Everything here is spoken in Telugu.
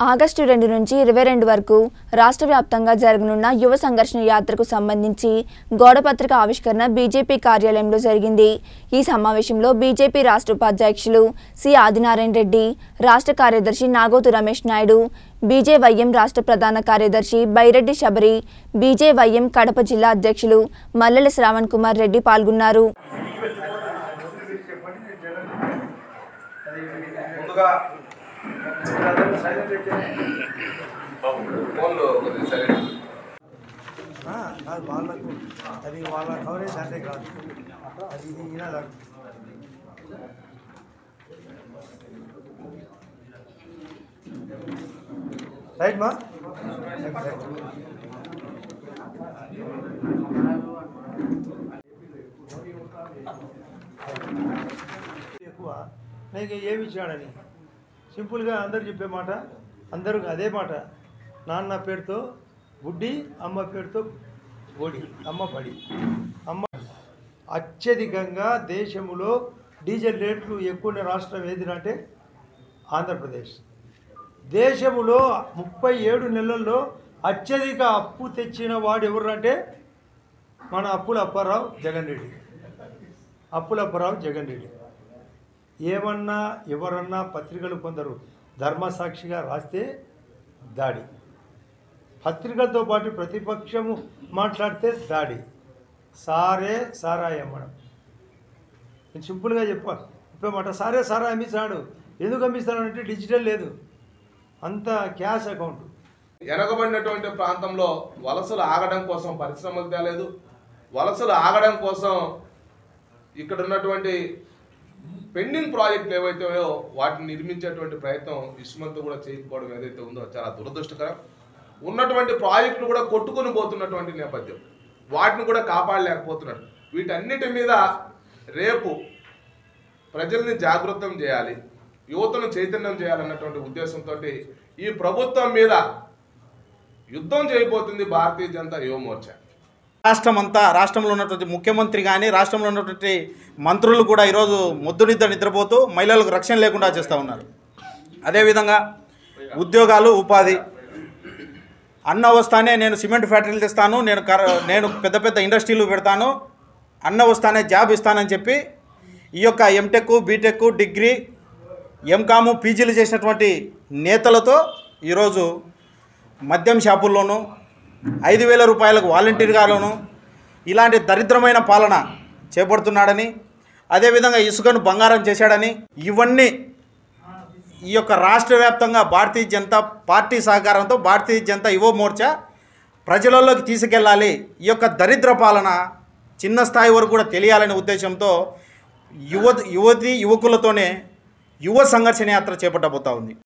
ఆగస్టు రెండు నుంచి ఇరవై రెండు వరకు రాష్ట్ర వ్యాప్తంగా జరగనున్న యువ సంఘర్షణ యాత్రకు సంబంధించి గోడపత్రిక ఆవిష్కరణ బీజేపీ కార్యాలయంలో జరిగింది ఈ సమావేశంలో బీజేపీ రాష్ట్ర ఉపాధ్యక్షులు సి ఆదినారాయణ రెడ్డి రాష్ట్ర కార్యదర్శి నాగోతు రమేష్ నాయుడు బీజేవైఎం రాష్ట్ర ప్రధాన కార్యదర్శి బైరెడ్డి శబరి బీజేవైఎం కడప జిల్లా అధ్యక్షులు మల్లెల శ్రావణ్ కుమార్ రెడ్డి పాల్గొన్నారు ముందుగా ఫోన్లో కొద్దిగా సైలెంట్ ఆ, కాదు వాళ్ళకు అది వాళ్ళ కవరేజ్ అంటే కాదు అది ఇది ఈయన రైట్ మా రైట్, రైట్. ఎక్కువ నేను ఏమి ఇచ్చాడని సింపుల్గా అందరు చెప్పే మాట అందరూ అదే మాట నాన్న పేరుతో గుడ్డి అమ్మ పేరుతో బొడి అమ్మ పడి అమ్మ అత్యధికంగా దేశంలో డీజిల్ రేట్లు ఎక్కువ ఉన్న రాష్ట్రం ఏది అంటే ఆంధ్రప్రదేశ్ దేశంలో ముప్పై ఏడు నెలల్లో అత్యధిక అప్పు తెచ్చిన వాడు ఎవరు అంటే మన అప్పుల అప్పారావు జగన్ రెడ్డి అప్పుల అప్పారావు జగన్ రెడ్డి ఏమన్నా ఎవరన్నా పత్రికలు కొందరు ధర్మసాక్షిగా రాస్తే దాడి పత్రికలతో పాటు ప్రతిపక్షము మాట్లాడితే దాడి సారే సారాయి అమ్మడం నేను సింపుల్గా చెప్ప చెప్పమాట సారే సారా అమ్మిస్తాడు ఎందుకు అమ్మిస్తాడంటే డిజిటల్ లేదు అంత క్యాష్ అకౌంట్ వెనకబడినటువంటి ప్రాంతంలో వలసలు ఆగడం కోసం పరిశ్రమలు తేలేదు వలసలు ఆగడం కోసం ఇక్కడ ఉన్నటువంటి పెండింగ్ ప్రాజెక్టులు ఏవైతే వాటిని నిర్మించేటువంటి ప్రయత్నం ఇస్మంత్ కూడా చేయకపోవడం ఏదైతే ఉందో చాలా దురదృష్టకరం ఉన్నటువంటి ప్రాజెక్టులు కూడా కొట్టుకొని పోతున్నటువంటి నేపథ్యం వాటిని కూడా కాపాడలేకపోతున్నాడు వీటన్నిటి మీద రేపు ప్రజల్ని జాగృతం చేయాలి యువతను చైతన్యం చేయాలన్నటువంటి ఉద్దేశంతో ఈ ప్రభుత్వం మీద యుద్ధం చేయబోతుంది భారతీయ జనతా యువ మోర్చా రాష్ట్రం అంతా రాష్ట్రంలో ఉన్నటువంటి ముఖ్యమంత్రి కానీ రాష్ట్రంలో ఉన్నటువంటి మంత్రులు కూడా ఈరోజు మొద్దు నిద్ర నిద్రపోతూ మహిళలకు రక్షణ లేకుండా చేస్తూ ఉన్నారు అదేవిధంగా ఉద్యోగాలు ఉపాధి అన్న వస్తానే నేను సిమెంట్ ఫ్యాక్టరీలు తెస్తాను నేను కర నేను పెద్ద పెద్ద ఇండస్ట్రీలు పెడతాను అన్న వస్తానే జాబ్ ఇస్తానని చెప్పి ఈ యొక్క ఎంటెక్ బీటెక్ డిగ్రీ ఎంకాము పీజీలు చేసినటువంటి నేతలతో ఈరోజు మద్యం షాపుల్లోనూ ఐదు వేల రూపాయలకు వాలంటీర్గాలోను ఇలాంటి దరిద్రమైన పాలన చేపడుతున్నాడని అదేవిధంగా ఇసుకను బంగారం చేశాడని ఇవన్నీ ఈ యొక్క రాష్ట్ర వ్యాప్తంగా భారతీయ జనతా పార్టీ సహకారంతో భారతీయ జనతా యువ మోర్చా ప్రజలలోకి తీసుకెళ్ళాలి ఈ యొక్క దరిద్ర పాలన చిన్న స్థాయి వరకు కూడా తెలియాలనే ఉద్దేశంతో యువ యువతి యువకులతోనే యువ సంఘర్షణ యాత్ర చేపట్టబోతా ఉంది